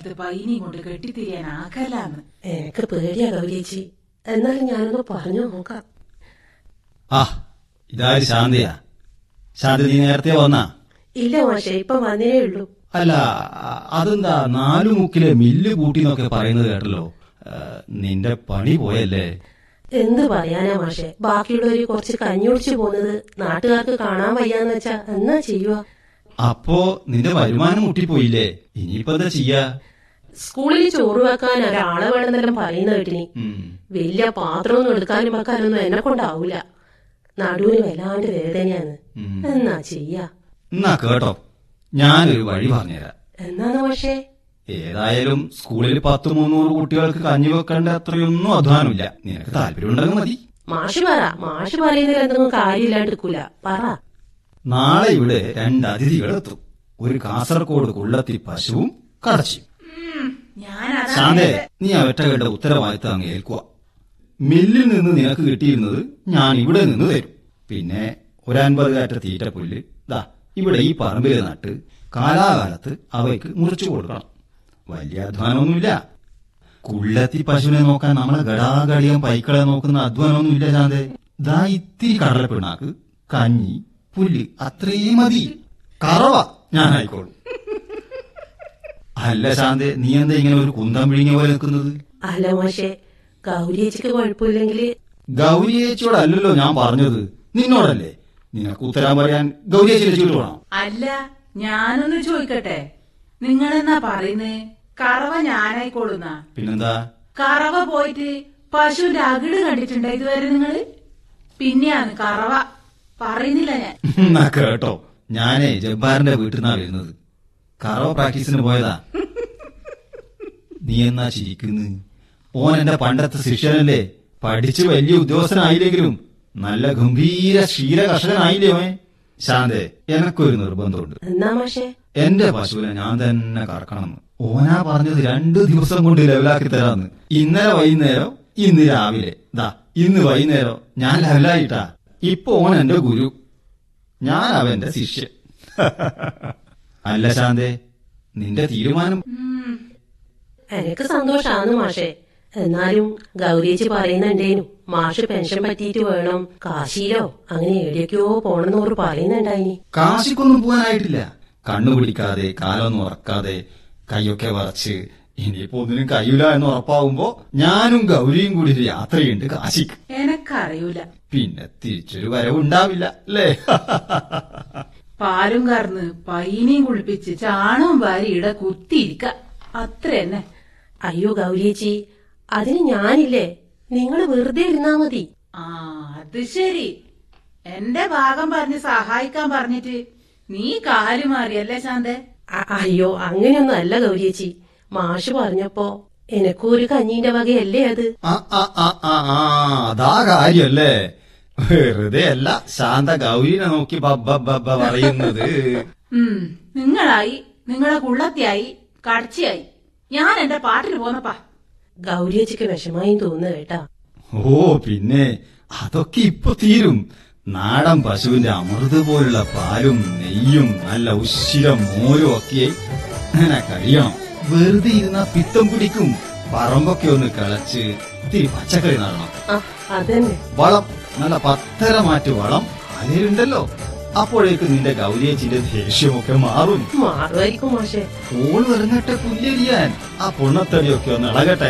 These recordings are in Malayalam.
നേരത്ത് പൈനിയും കൊണ്ട് കെട്ടിത്തിരിയാൻ ആക്കലാന്ന് എനിക്ക് പേടിയാ ഗൗരിയേച്ചി എന്നാലും ഞാനൊന്ന് പറഞ്ഞു നോക്കാം ആ ഇതാര് ശാന്തിയാ ശാന്തി നീ നേരത്തെ വന്നാ ഇല്ല മാഷെ ഇപ്പൊ വന്നേ ഉള്ളൂ അല്ല അ- അതെന്താ നാലു മുക്കിലെ മില്ല് പൂട്ടി എന്നൊക്കെ പറയുന്നത് കേട്ടല്ലോ ഏ, നിന്റെ പണി പോയല്ലേ എന്ത് പറയാനാ മാഷെ ബാക്കിയുള്ളവര് കുറച്ച് കഞ്ഞി കുടിച്ചു പോകുന്നത് നാട്ടുകാർക്ക് കാണാൻ വയ്യാന്ന് വെച്ചാ എന്നാ ചെയ്യുക അപ്പോ നിന്റെ വരുമാനം മുട്ടിപ്പോയില്ലേ ഇനിയിപ്പോ എന്താ ചെയ്യാ സ്കൂളിൽ ചോറ് വെക്കാൻ ഒരാളെ വേണമെന്നെല്ലാം പറയുന്ന കേട്ടിനി ഉം. വലിയ പാത്രമൊന്നും എടുക്കാനും വെക്കാനൊന്നും എന്നെ കൊണ്ടാവൂല നടുവിന് വല്ലാണ്ട് വേദനയാണ് ഉം. എന്നാ ചെയ്യാ എന്നാ കേട്ടോ ഞാനൊരു വഴി പറഞ്ഞുതരാം എന്നാന്ന് മാഷേ ഏതായാലും സ്കൂളിൽ പത്ത് മുന്നൂറ് കുട്ടികൾക്ക് കഞ്ഞി വെക്കേണ്ട അത്രയൊന്നും അധ്വാനമില്ല നിനക്ക് താല്പര്യം ഉണ്ടെങ്കിൽ മതി മാഷ് പറ മാഷ് പറയുന്നതിൽ എന്തെങ്കിലും കാര്യമില്ലാണ്ട് എടുക്കൂല പറ നാളെ ഇവിടെ രണ്ട് അതിഥികൾ എത്തും ഒരു കാസർഗോഡ് കുള്ളത്തി പശുവും കടച്ചിയും ഞാൻ ശാന്തേ നീ അവറ്റ കേട്ട ഉത്തരവാദിത്തം അങ്ങ് ഏൽക്കുക മില്ലിൽ നിന്ന് നിനക്ക് കിട്ടിയിരുന്നത് ഞാൻ ഇവിടെ നിന്ന് തരും പിന്നെ ഒരു അൻപത് കാറ്റ തീറ്റപ്പുല്ല് ദാ ഇവിടെ ഈ പറമ്പിൽ നട്ട് കാലാകാലത്ത് അവയ്ക്ക് മുറിച്ചു കൊടുക്കണം വലിയ അധ്വാനമൊന്നുമില്ല കുള്ളത്തി പശുവിനെ നോക്കാൻ നമ്മളെ ഗടാഗടിയം പൈക്കളെ നോക്കുന്ന അധ്വാനമൊന്നുമില്ല ശാന്തേ ദാ ഇത്തിരി കടലപ്പിണ്ണാക്ക് കഞ്ഞി പുല്ല് അത്രയും മതി കറവ ഞാൻ ആയിക്കോളും അല്ല ശാന്തേ നീ എന്താ ഇങ്ങനെ ഒരു കുന്തം വിഴിഞ്ഞ പോലെ നിൽക്കുന്നത് അല്ല മാഷെ ഗൗരിയേച്ചിക്ക് കുഴപ്പമില്ലെങ്കിൽ ഗൗരിയേച്ചിയോടല്ലല്ലോ ഞാൻ പറഞ്ഞത് നിന്നോടല്ലേ നിനക്ക് ഉത്തരം പറയാൻ ഗൗരിയേച്ചി ലക്ഷ്യത്തിൽ വേണം അല്ല ഞാനൊന്ന് ചോദിക്കട്ടെ നിങ്ങളെന്നാ പറയുന്നേ കറവ ഞാനായിക്കോളുന്ന പിന്നെന്താ കറവ പോയിട്ട് പശുവിന്റെ അകിട് കണ്ടിട്ടുണ്ടോ ഇതുവരെ നിങ്ങള് പിന്നെയാണ് കറവ പറയുന്നില്ല ഞാൻ എന്നാ കേട്ടോ ഞാനേ ജബ്ബാറിന്റെ വീട്ടിൽ നിന്നാ വരുന്നത് കറവ പ്രാക്ടീസിന് പോയതാ നീ എന്നാ ചിരിക്കുന്നു ഓൻ എന്റെ പണ്ടത്തെ ശിഷ്യനല്ലേ പഠിച്ച് വലിയ ഉദ്യോഗസ്ഥനായില്ലെങ്കിലും നല്ല ഗംഭീര ക്ഷീര കർഷകനായില്ലേ ഓൻ ശാന്തേ എനക്കൊരു നിർബന്ധമുണ്ട് എന്നാ മാഷെ എന്റെ പശുവിനെ ഞാൻ തന്നെ കറക്കണമെന്ന് ഓനാ പറഞ്ഞത് രണ്ടു ദിവസം കൊണ്ട് ലെവലാക്കി തരാന്ന് ഇന്നലെ വൈകുന്നേരം ഇന്ന് രാവിലെ ദാ ഇന്ന് വൈകുന്നേരം ഞാൻ ലെവലായിട്ടാ ഇപ്പൊ ഓൻ എന്റെ ഗുരു ഞാൻ അവന്റെ ശിഷ്യൻ അല്ല ശാന്തേ നിന്റെ തീരുമാനം ഉം. എനിക്ക് സന്തോഷാണ് മാഷെ എന്നാലും ഗൗരിയേച്ചി പറയുന്നുണ്ടേനു മാഷ് പെൻഷൻ പറ്റിയിട്ട് വേണം കാശിയിലോ അങ്ങനെ എവിടേക്കോ പോണെന്ന് ഓർ പറയുന്നുണ്ടായിനി കാശിക്കൊന്നും പോകാനായിട്ടില്ല കണ്ണു പിടിക്കാതെ കാലൊന്നും ഉറക്കാതെ കൈയൊക്കെ വറച്ച് ഇനിയിപ്പോ ഒന്നിനും കഴിയില്ല എന്ന് ഉറപ്പാവുമ്പോ ഞാനും ഗൗരിയും കൂടി ഒരു യാത്രയുണ്ട് കാശിക്ക് എനക്കറിയൂല പിന്നെ തിരിച്ചൊരു വരവുണ്ടാവില്ല അല്ലേ പാലും കറന്ന് പൈനിയും കുളിപ്പിച്ച് ചാണവും വാരി ഇട കുത്തിയിരിക്ക അത്ര തന്നെ അയ്യോ ഗൗരിയേച്ചി അതിന് ഞാനില്ലേ നിങ്ങൾ വെറുതെ ഇരുന്നാ മതി ആ അത് ശരി എന്റെ ഭാഗം പറഞ്ഞ് സഹായിക്കാൻ പറഞ്ഞിട്ട് നീ കാല് മാറിയല്ലേ ശാന്തേ അ- അയ്യോ അങ്ങനെയൊന്നും അല്ല ഗൗരിയേച്ചി മാഷ് പറഞ്ഞപ്പോ എനക്കും ഒരു കഞ്ഞീന്റെ വകയല്ലേ അത് ആ, ആ, ആ, ആ, ആ, അതാ കാര്യല്ലേ വെറുതെ അല്ല ശാന്ത ഗൗരിനെ നോക്കി ബബ്ബ ബബ്ബ പറയുന്നത് ഉം നിങ്ങളായി നിങ്ങളെ കുള്ളത്തിയായി കടച്ചിയായി ഞാൻ എന്റെ പാട്ടിന് പോന്നപ്പാ ഗൗരിയേച്ചിക്ക് വിഷമായും തോന്നുന്നു കേട്ടാ ഓ പിന്നെ അതൊക്കെ ഇപ്പൊ തീരും നാടൻ പശുവിന്റെ അമൃത് പോലുള്ള പാലും നെയ്യും നല്ല ഉശിരം മോരും ഒക്കെ അങ്ങനെ കഴിയണം വെറുതെ ഇരുന്ന പിത്തം പിടിക്കും പറമ്പൊക്കെ ഒന്ന് കിളച്ച് ഇത്തിരി പച്ചക്കറി നടണം ആ അതന്നെ വളം നല്ല പത്തര മാറ്റ് വളം അതിലുണ്ടല്ലോ അപ്പോഴേക്ക് നിന്റെ ഗൗരിയേച്ചിന്റെ ദേഷ്യമൊക്കെ മാറും മാറുമായിരിക്കും മാഷെ ഓള് ഇറങ്ങട്ടെ പുല്ലെരിയാൻ ആ പൊണ്ണത്തടിയൊക്കെ ഒന്ന് ഇളകട്ടെ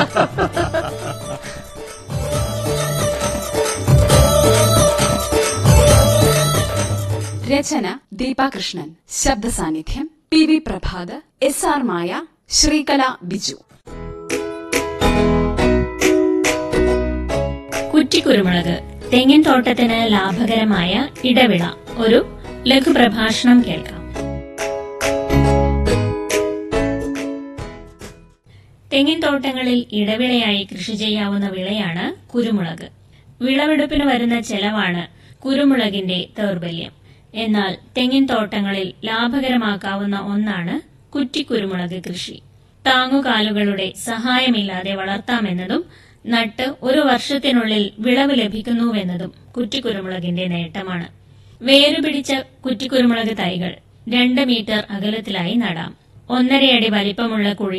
രചന ദീപാകൃഷ്ണൻ ശബ്ദ സാന്നിധ്യം P V Prabhat S R Maya Sreekala Biju കുറ്റിക്കുരുമുളക് തെങ്ങിൻ തോട്ടത്തിന് ലാഭകരമായ ഇടവിള ഒരു ലഘുപ്രഭാഷണം കേൾക്കാം തെങ്ങിൻ തോട്ടങ്ങളിൽ ഇടവിളയായി കൃഷി ചെയ്യാവുന്ന വിളയാണ് കുരുമുളക് വിളവെടുപ്പിന് വരുന്ന ചെലവാണ് കുരുമുളകിന്റെ ദൗർബല്യം എന്നാൽ തെങ്ങിൻ തോട്ടങ്ങളിൽ ലാഭകരമാക്കാവുന്ന ഒന്നാണ് കുറ്റിക്കുരുമുളക് കൃഷി താങ്ങുകാലുകളുടെ സഹായമില്ലാതെ വളർത്താമെന്നതും നട്ട് ഒരു വർഷത്തിനുള്ളിൽ വിളവ് ലഭിക്കുന്നുവെന്നതും കുറ്റിക്കുരുമുളകിന്റെ നേട്ടമാണ് വേരുപിടിച്ച കുറ്റിക്കുരുമുളക് തൈകൾ രണ്ട് മീറ്റർ അകലത്തിലായി നടാം ഒന്നരയടി വലിപ്പമുള്ള കുഴി